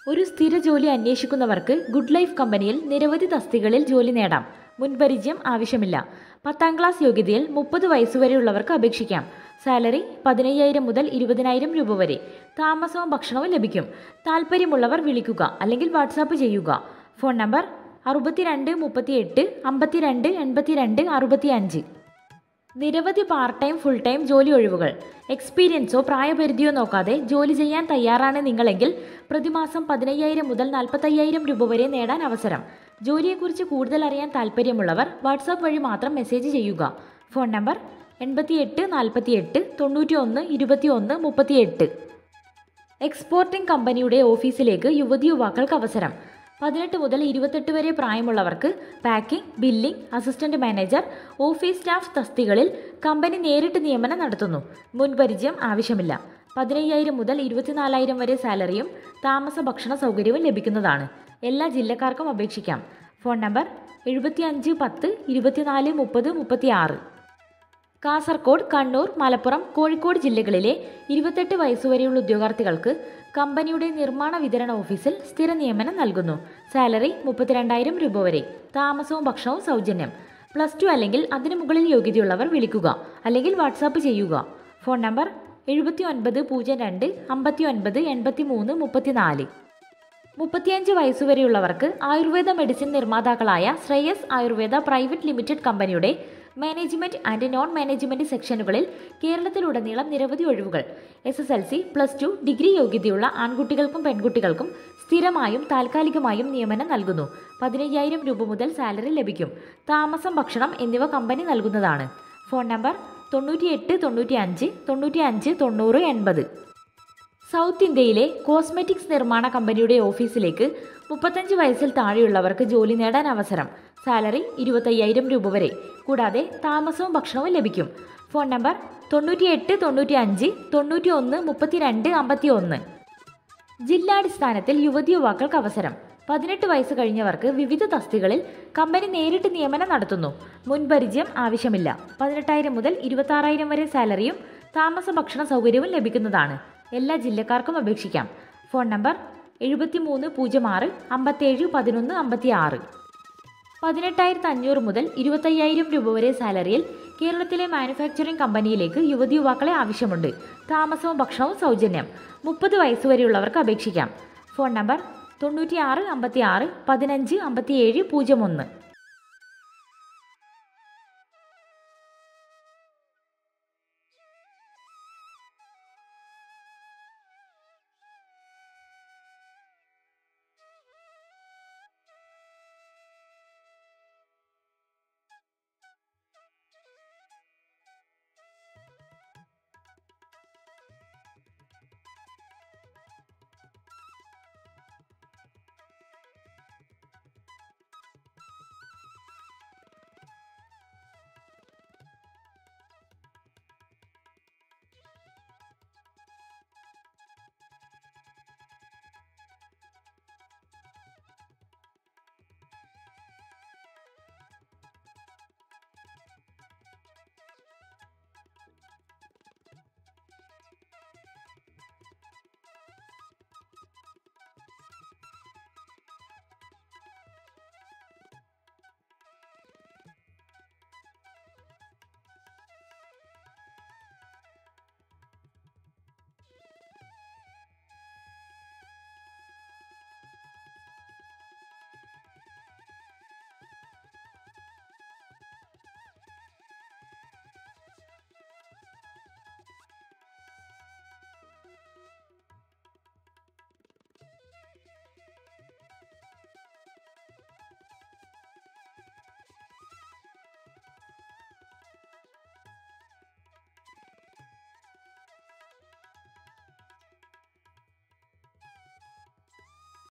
ഒരു സ്ഥിര ജോലി അന്വേഷിക്കുന്നവർക്ക് ഗുഡ് ലൈഫ് കമ്പനിയിൽ നിരവധി തസ്തികളിൽ ജോലി നേടാം മുൻപരിചയം ആവശ്യമില്ല പത്താം ക്ലാസ് യോഗ്യതയിൽ മുപ്പത് വയസ്സുവരെയുള്ളവർക്ക് അപേക്ഷിക്കാം സാലറി പതിനയ്യായിരം മുതൽ ഇരുപതിനായിരം രൂപ വരെ താമസവും ഭക്ഷണവും ലഭിക്കും താല്പര്യമുള്ളവർ വിളിക്കുക അല്ലെങ്കിൽ വാട്സാപ്പ് ചെയ്യുക ഫോൺ നമ്പർ അറുപത്തിരണ്ട് മുപ്പത്തിയെട്ട് അമ്പത്തിരണ്ട് എൺപത്തിരണ്ട് അറുപത്തി അഞ്ച് നിരവധി പാർട്ട് ടൈം ഫുൾ ടൈം ജോലി ഒഴിവുകൾ എക്സ്പീരിയൻസോ പ്രായപരിധിയോ നോക്കാതെ ജോലി ചെയ്യാൻ തയ്യാറാണ് നിങ്ങളെങ്കിൽ പ്രതിമാസം പതിനയ്യായിരം മുതൽ നാൽപ്പത്തയ്യായിരം രൂപ വരെ നേടാൻ അവസരം ജോലിയെക്കുറിച്ച് കൂടുതൽ അറിയാൻ താല്പര്യമുള്ളവർ വാട്സാപ്പ് വഴി മാത്രം മെസ്സേജ് ചെയ്യുക ഫോൺ നമ്പർ എൺപത്തിയെട്ട് നാൽപ്പത്തിയെട്ട് തൊണ്ണൂറ്റി ഒന്ന് ഇരുപത്തി ഒന്ന് മുപ്പത്തിയെട്ട് എക്സ്പോർട്ടിംഗ് കമ്പനിയുടെ ഓഫീസിലേക്ക് യുവതി യുവാക്കൾക്ക് അവസരം പതിനെട്ട് മുതൽ ഇരുപത്തെട്ട് വരെ പ്രായമുള്ളവർക്ക് packing billing assistant manager office staff തസ്തികളിൽ കമ്പനി നേരിട്ട് നിയമനം നടത്തുന്നു മുൻപരിചയം ആവശ്യമില്ല പതിനയ്യായിരം മുതൽ ഇരുപത്തിനാലായിരം വരെ സാലറിയും താമസ ഭക്ഷണ സൗകര്യവും ലഭിക്കുന്നതാണ് എല്ലാ ജില്ലക്കാർക്കും അപേക്ഷിക്കാം ഫോൺ നമ്പർ എഴുപത്തിയഞ്ച് പത്ത് ഇരുപത്തിനാല് മുപ്പത് മുപ്പത്തിയാറ് കാസർഗോഡ് കണ്ണൂർ മലപ്പുറം കോഴിക്കോട് ജില്ലകളിലെ ഇരുപത്തെട്ട് വയസ്സുവരെയുള്ള ഉദ്യോഗാർത്ഥികൾക്ക് കമ്പനിയുടെ നിർമ്മാണ വിതരണ ഓഫീസിൽ സ്ഥിര നിയമനം നൽകുന്നു സാലറി മുപ്പത്തിരണ്ടായിരം രൂപ വരെ താമസവും ഭക്ഷണവും സൗജന്യം പ്ലസ് ടു അല്ലെങ്കിൽ അതിനു മുകളിൽ യോഗ്യതയുള്ളവർ വിളിക്കുക അല്ലെങ്കിൽ വാട്സാപ്പ് ചെയ്യുക ഫോൺ നമ്പർ എഴുപത്തി ഒൻപത് പൂജ്യം രണ്ട് അമ്പത്തി ഒൻപത് എൺപത്തി മൂന്ന് മുപ്പത്തിനാല് മുപ്പത്തിയഞ്ച് വയസ്സുവരെയുള്ളവർക്ക് ആയുർവേദ മെഡിസിൻ നിർമ്മാതാക്കളായ ശ്രേയസ് ആയുർവേദ പ്രൈവറ്റ് ലിമിറ്റഡ് കമ്പനിയുടെ മാനേജ്മെന്റ് ആൻഡ് നോൺ മാനേജ്മെന്റ് സെക്ഷനുകളിൽ കേരളത്തിലുടനീളം നിരവധി ഒഴിവുകൾ S S L C plus two degree യോഗ്യതയുള്ള ആൺകുട്ടികൾക്കും പെൺകുട്ടികൾക്കും സ്ഥിരമായും താൽക്കാലികമായും നിയമനം നൽകുന്നു പതിനയ്യായിരം രൂപ മുതൽ സാലറി ലഭിക്കും താമസം ഭക്ഷണം എന്നിവ കമ്പനി നൽകുന്നതാണ് ഫോൺ നമ്പർ തൊണ്ണൂറ്റിയെട്ട് തൊണ്ണൂറ്റി അഞ്ച് തൊണ്ണൂറ്റി അഞ്ച് തൊണ്ണൂറ് എൺപത് സൗത്ത് ഇന്ത്യയിലെ കോസ്മെറ്റിക്സ് നിർമ്മാണ കമ്പനിയുടെ ഓഫീസിലേക്ക് മുപ്പത്തഞ്ച് വയസ്സിൽ താഴെയുള്ളവർക്ക് ജോലി നേടാൻ അവസരം സാലറി ഇരുപത്തയ്യായിരം രൂപ വരെ കൂടാതെ താമസവും ഭക്ഷണവും ലഭിക്കും ഫോൺ നമ്പർ തൊണ്ണൂറ്റിയെട്ട് തൊണ്ണൂറ്റി അഞ്ച് തൊണ്ണൂറ്റി ഒന്ന് മുപ്പത്തിരണ്ട് അമ്പത്തി ഒന്ന് ജില്ലാടിസ്ഥാനത്തിൽ യുവതി യുവാക്കൾക്ക് അവസരം പതിനെട്ട് വയസ്സ് കഴിഞ്ഞവർക്ക് വിവിധ തസ്തികളിൽ കമ്പനി നേരിട്ട് നിയമനം നടത്തുന്നു മുൻപരിചയം ആവശ്യമില്ല പതിനെട്ടായിരം മുതൽ ഇരുപത്താറായിരം വരെ സാലറിയും താമസ ഭക്ഷണ സൗകര്യവും ലഭിക്കുന്നതാണ് എല്ലാ ജില്ലക്കാർക്കും അപേക്ഷിക്കാം ഫോൺ നമ്പർ എഴുപത്തി മൂന്ന് പൂജ്യം ആറ് അമ്പത്തേഴ് പതിനൊന്ന് അമ്പത്തി ആറ് പതിനെട്ടായിരത്തി അഞ്ഞൂറ് മുതൽ ഇരുപത്തയ്യായിരം രൂപ വരെ സാലറിയിൽ കേരളത്തിലെ മാനുഫാക്ചറിംഗ് കമ്പനിയിലേക്ക് യുവതി യുവാക്കളെ ആവശ്യമുണ്ട് താമസവും ഭക്ഷണവും സൗജന്യം മുപ്പത് വയസ്സുവരെയുള്ളവർക്ക് അപേക്ഷിക്കാം ഫോൺ നമ്പർ തൊണ്ണൂറ്റിയാറ് അമ്പത്തി ആറ് പതിനഞ്ച് അമ്പത്തിയേഴ് പൂജ്യം ഒന്ന്